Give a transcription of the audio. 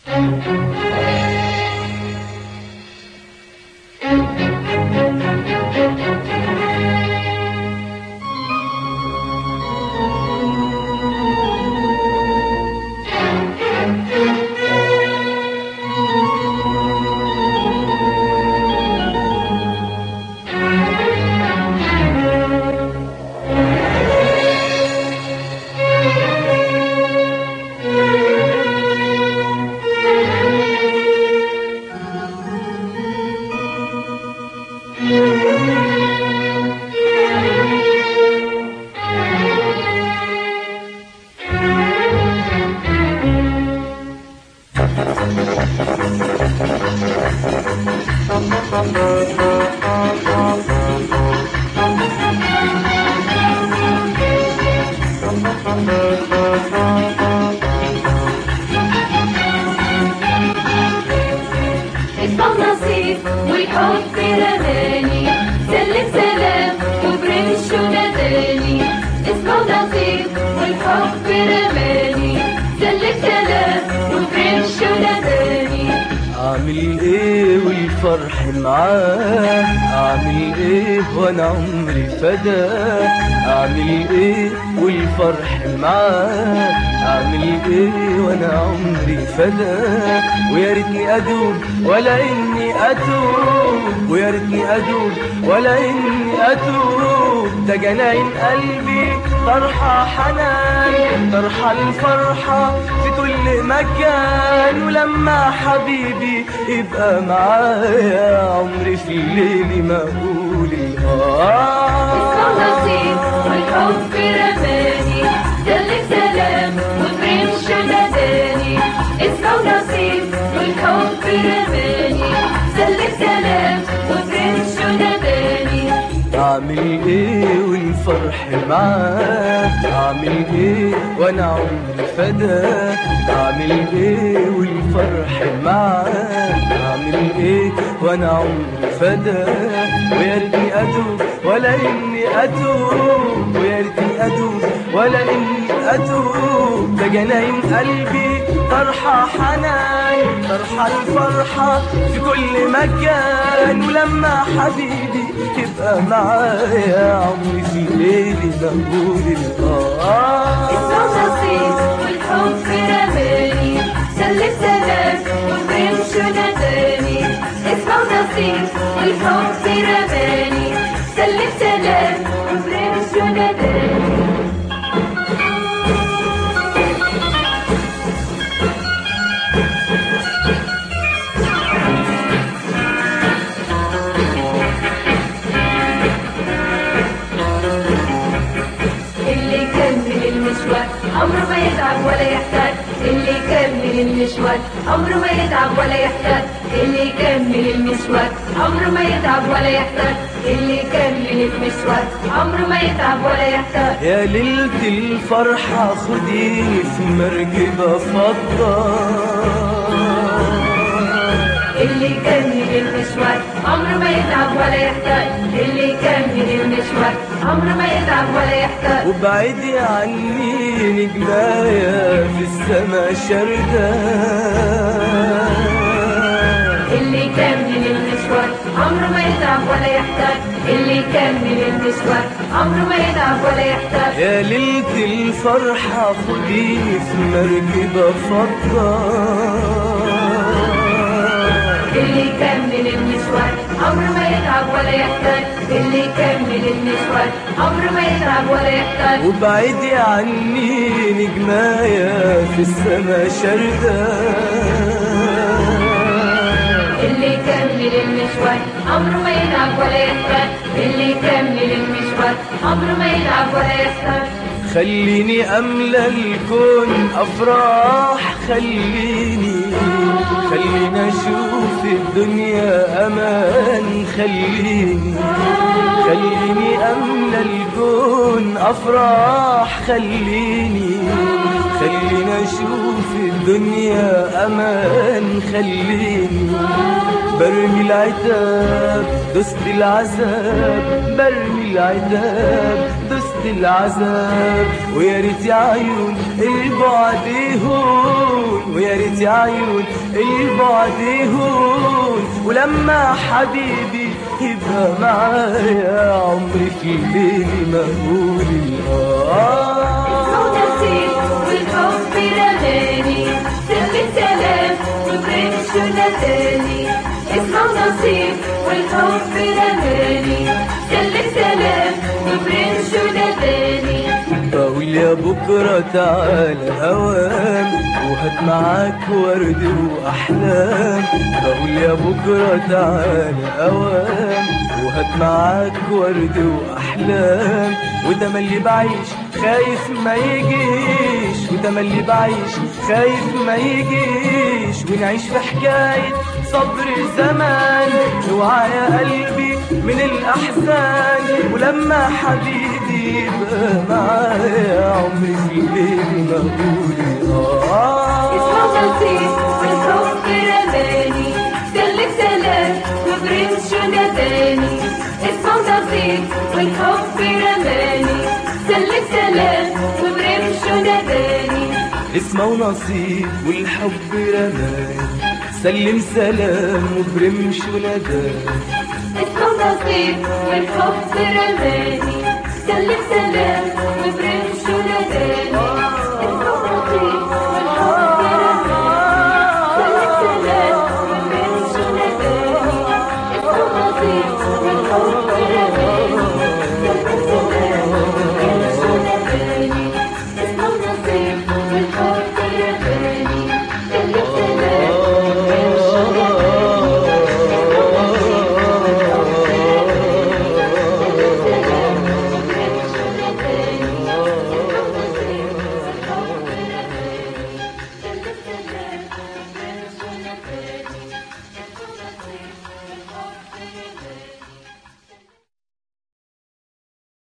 اسمه نصيب والحب رماني سلم سلام وبرمش وناداني اسمه نصيب والحب رماني سلم سلام وبرمش وناداني اعمل ايه والفرح معاه اعمل ايه وانا عمري فداه اعمل ايه والفرح معاه اعمل ايه وانا عمري فداه ويا ريتني ادوب ولا اني اتوب ويا ريتني ادوب ولا اني اتوب ده جناين قلبي طرحه حنان طرحه الفرحه في كل مكان ولما حبيبي يبقى معايا عمري في الليل ما اقول اسمه نصيب الآه والحب رماني سلم سلام وبرمش وناداني اسمه نصيب والحب رماني سلم سلام وبرمش وناداني اعمل ايه والفرح معاه اعمل ايه وانا عمري فداه اعمل ايه والفرح معاه اعمل ايه وانا عمري فداه ويا ريتني ادوب ولا اني اتوب ويا ريتني ادوب ولا اني اتوب ده جناين قلبي طرحه حنان طرحه الفرحه في كل مكان ولما حبيبي تبقى معايا عمري في ليلي بقول اسمه نصيب الآه والحب رماني سلم سلام وبرمش وناداني اسمه نصيب والحب رماني سلم سلام وبرمش وناداني اللي يكمل المشوار عمره ما يتعب ولا يحتاج اللي يكمل المشوار عمره ما يتعب ولا يحتاج اللي يكمل المشوار عمره ما يتعب ولا يحتاج اللي يكمل المشوار عمره ما يتعب ولا يحتاج يا ليلة الفرحة خديني في مركبة فضة اللي يكمل المشوار عمره ما يتعب ولا يحتاج اللي يكمل المشوار عمره ما يتعب ولا يحتاج وبعيدي عني نجمايا في السما شردة اللي يكمل المشوار عمره ما يتعب ولا يحتاج اللي يكمل المشوار عمره ما يتعب ولا يحتاج يا ليلة الفرحة خديني في مركبة فضة اللي يكمل المشوار عمره ما يتعب ولا يحتاج اللي يكمل المشوار عمره ما يتعب ولا يحتاج وبعيدي عني نجمايا في السما شردة اللي يكمل المشوار عمره ما يتعب ولا يحتاج اللي يكمل المشوار عمره ما يتعب ولا يحتاج خليني أملى الكون أفراح خليني خليني أشوف الدنيا أمان خليني خليني أملى الكون أفراح خليني خليني أشوف الدنيا أمان خليني برمي العتاب دست العذاب برمي العتاب دست العذاب ويا ريت يا عيون البعد يهون ويا ريت يا عيون البعد يهون ولما حبيبي يبقى معايا عمري في الليل ما اقول اسمه نسيم والحب رماني سلم سلام وبرمش نداني اسمه نصيب والحب رماني سلم سلام وبرمش نداني بقول يا بكرة تعالى هوام وهات معاك ورد وأحلام بقول يا بكرة تعالى هوام وهات معاك ورد وأحلام وده ما اللي بعيش خايف ما يجيش وده ما اللي بعيش خايف ما يجيش ونعيش في حكاية صبر زمان اوعى يا قلبي من الأحزان ولما حبيبي يبقى معايا عمري في الليل ما أقول اسمه آه نصيب والحب رماني سلم سلام وبرمش نداني اسمه نصيب والحب رماني سلم سلام وبرمش نداني اسمه ونصيب والحب رماني سلم سلام وبرمش ونداني اسمه نصيب والحب رماني سلم سلام وبرمش نداني